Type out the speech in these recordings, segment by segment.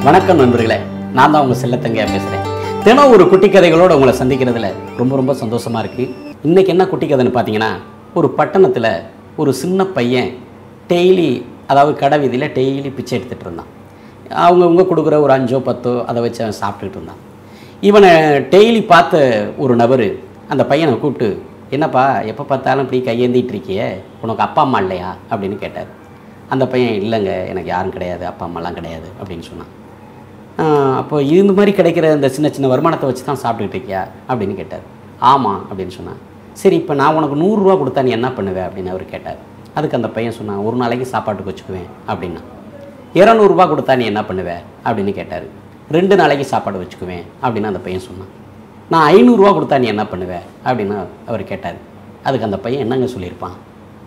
வணக்கம் நண்பர்களே நான் தான் உங்கள் செல்லத்தங்கையா பேசுகிறேன் தினம் ஒரு குட்டி கதைகளோட உங்களை சந்திக்கிறதுல ரொம்ப ரொம்ப சந்தோஷமா இருக்கு இன்னைக்கு என்ன குட்டி கதைன்னு பார்த்தீங்கன்னா ஒரு பட்டணத்தில் ஒரு சின்ன பையன் டெய்லி அதாவது கடை வீதியில் டெய்லி பிச்சை எடுத்துகிட்டு இருந்தான் அவங்கவுங்க கொடுக்குற ஒரு அஞ்சோ பத்தோ அதை வச்சு அவன் சாப்பிட்டுக்கிட்டு இருந்தான் இவனை டெய்லி பார்த்த ஒரு நபர் அந்த பையனை கூப்பிட்டு என்னப்பா எப்போ பார்த்தாலும் இப்படி கையேந்திட்டு இருக்கியே உனக்கு அப்பா அம்மா இல்லையா அப்படின்னு கேட்டார் அந்த பையன் இல்லைங்க எனக்கு யாரும் கிடையாது அப்பா அம்மாலாம் கிடையாது அப்படின்னு சொன்னான் "ஆஹ், அப்போ இந்த மாதிரி கிடைக்கிற இந்த சின்ன சின்ன வருமானத்தை வச்சு தான் சாப்பிட்டுக்கிட்டு இருக்கியா அப்படின்னு கேட்டார் ஆமாம் அப்படின்னு சொன்னான் சரி இப்போ நான் உனக்கு நூறுரூவா கொடுத்தா நீ என்ன பண்ணுவ அப்படின்னு அவர் கேட்டார் அதுக்கு அந்த பையன் சொன்னான் ஒரு நாளைக்கு சாப்பாட்டுக்கு வச்சுக்குவேன் அப்படின்னா இரநூறுபா கொடுத்தா நீ என்ன பண்ணுவ அப்படின்னு கேட்டார் ரெண்டு நாளைக்கு சாப்பாடு வச்சுக்குவேன் அப்படின்னு அந்த பையன் சொன்னான் நான் ஐநூறுரூவா கொடுத்தா நீ என்ன பண்ணுவ அப்படின்னு அவர் கேட்டார் அதுக்கு அந்த பையன் என்னங்க சொல்லியிருப்பான்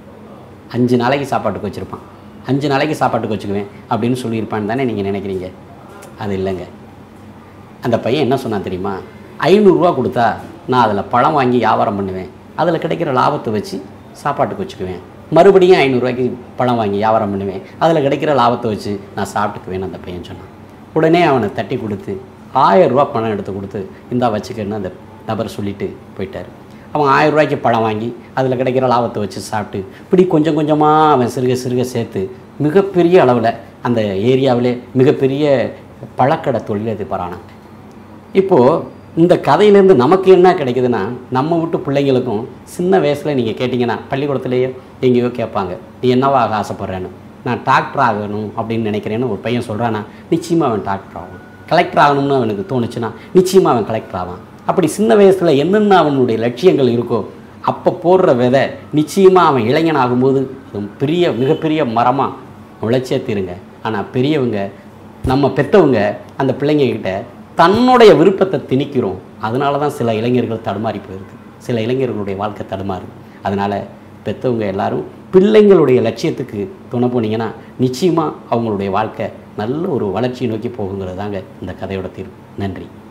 அஞ்சு நாளைக்கு சாப்பாட்டுக்கு வச்சுருப்பான் அஞ்சு நாளைக்கு சாப்பாட்டுக்கு வச்சுக்குவேன் அப்படின்னு சொல்லியிருப்பான்னு தானே நீங்கள் நினைக்கிறீங்க அது இல்லைங்க அந்த பையன் என்ன சொன்னான் தெரியுமா ஐநூறுரூவா கொடுத்தா நான் அதில் பழம் வாங்கி வியாபாரம் பண்ணுவேன் அதில் கிடைக்கிற லாபத்தை வச்சு சாப்பாட்டுக்கு வச்சுக்குவேன் மறுபடியும் ஐநூறுரூவாய்க்கு பழம் வாங்கி வியாபாரம் பண்ணுவேன் அதில் கிடைக்கிற லாபத்தை வச்சு நான் சாப்பிட்டுக்குவேன்னு அந்த பையன் சொன்னான் உடனே அவனை தட்டி கொடுத்து ஆயிரம் ரூபாய் பணம் எடுத்து கொடுத்து இந்தா வச்சுக்கன்னு அந்த நபர் சொல்லிட்டு போயிட்டார் அவன் ஆயிரம் ரூபாய்க்கு பழம் வாங்கி அதில் கிடைக்கிற லாபத்தை வச்சு சாப்பிட்டு இப்படி கொஞ்சம் கொஞ்சமாக அவன் சிறுக சிறுக சேர்த்து மிகப்பெரிய அளவில் அந்த ஏரியாவிலே மிகப்பெரிய பழக்கடை தொழில் இது பரானான் இப்போது இந்த கதையிலேருந்து நமக்கு என்ன கிடைக்குதுன்னா நம்ம வீட்டு பிள்ளைங்களுக்கும் சின்ன வயசில் நீங்கள் கேட்டிங்கன்னா பள்ளிக்கூடத்துலேயோ எங்கேயோ கேட்பாங்க நீ என்னவாக ஆசைப்பட்றேன்னு நான் டாக்டர் ஆகணும் அப்படின்னு நினைக்கிறேன்னு ஒரு பையன் சொல்கிறானா நிச்சயமாக அவன் டாக்டர் ஆகும் கலெக்டர் ஆகணும்னு அவனுக்கு தோணுச்சுன்னா நிச்சயமாக அவன் கலெக்டர் ஆவான் அப்படி சின்ன வயசில் என்னென்ன அவனுடைய லட்சியங்கள் இருக்கோ அப்போ போடுற விதை நிச்சயமாக அவன் இளைஞன் ஆகும்போது அது பெரிய மிகப்பெரிய மரமாக முளைச்சே தீருங்க ஆனால் பெரியவங்க நம்ம பெற்றவங்க அந்த பிள்ளைங்க கிட்ட தன்னுடைய விருப்பத்தை திணிக்கிறோம் அதனால தான் சில இளைஞர்கள் தடுமாறி போயிருக்கு சில இளைஞர்களுடைய வாழ்க்கை தடுமாறுது அதனால் பெற்றவங்க எல்லாரும் பிள்ளைங்களுடைய லட்சியத்துக்கு துணை போனீங்கன்னா நிச்சயமாக அவங்களுடைய வாழ்க்கை நல்ல ஒரு வளர்ச்சியை நோக்கி போகுங்கிறது தாங்க இந்த கதையோட தீர்வு நன்றி